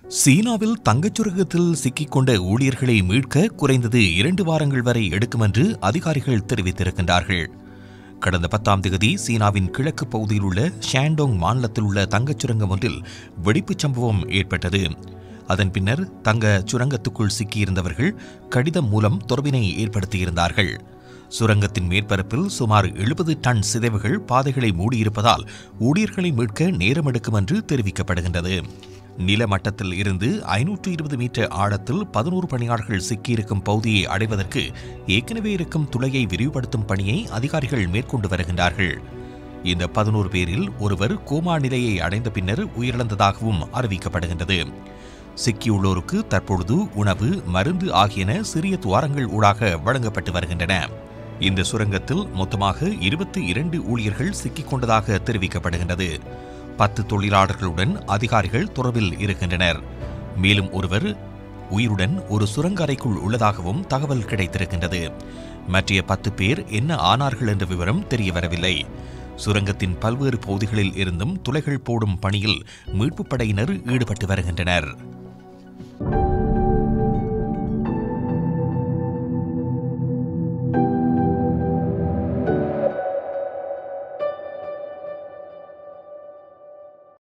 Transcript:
சீனாவில் தங்கச் சுரங்கத்தில் சிக்கிக்கொண்ட ஊழியர்களை மீட்க குறைந்தது இரண்டு வாரங்கள் வரை எடுக்கும் என்று அதிகாரிகள் தெரிவித்திருக்கின்றார்கள் கடந்த பத்தாம் தேதி சீனாவின் கிழக்கு பகுதியில் உள்ள ஷாண்டோங் மாநிலத்தில் உள்ள தங்கச் சுரங்கம் ஒன்றில் வெடிப்புச் சம்பவம் ஏற்பட்டது அதன் பின்னர் தங்க சுரங்கத்துக்குள் சிக்கியிருந்தவர்கள் கடிதம் மூலம் தொடர்பினை ஏற்படுத்தியிருந்தார்கள் சுரங்கத்தின் மேற்பரப்பில் சுமார் எழுபது டன் சிதைவுகள் பாதைகளை மூடியிருப்பதால் ஊழியர்களை மீட்க நேரம் எடுக்கும் என்று தெரிவிக்கப்படுகின்றது நிலமட்டத்தில் இருந்து ஐநூற்று இருபது மீட்டர் ஆழத்தில் பதினோரு பணியாளர்கள் சிக்கியிருக்கும் பகுதியை அடைவதற்கு ஏற்கனவே இருக்கும் துளையை விரிவுபடுத்தும் பணியை அதிகாரிகள் மேற்கொண்டு வருகின்றார்கள் இந்த பதினோரு பேரில் ஒருவர் கோமா நிலையை அடைந்த பின்னர் உயிரிழந்ததாகவும் அறிவிக்கப்படுகின்றது சிக்கியுள்ளோருக்கு தற்பொழுது உணவு மருந்து ஆகியன சிறிய துவாரங்கள் ஊடாக வழங்கப்பட்டு வருகின்றன இந்த சுரங்கத்தில் மொத்தமாக இருபத்தி இரண்டு ஊழியர்கள் சிக்கிக் கொண்டதாக தெரிவிக்கப்படுகின்றது பத்து தொழிலாளர்களுடன் அதிகாரிகள் தொடர்பில் இருக்கின்றனர் மேலும் ஒருவர் உயிருடன் ஒரு சுரங்க அறைக்குள் உள்ளதாகவும் தகவல் கிடைத்திருக்கின்றது மற்றைய பத்து பேர் என்ன ஆனார்கள் என்ற விவரம் தெரியவரவில்லை சுரங்கத்தின் பல்வேறு பகுதிகளில் இருந்தும் துளைகள் போடும் பணியில் மீட்புப் படையினர் ஈடுபட்டு வருகின்றனர்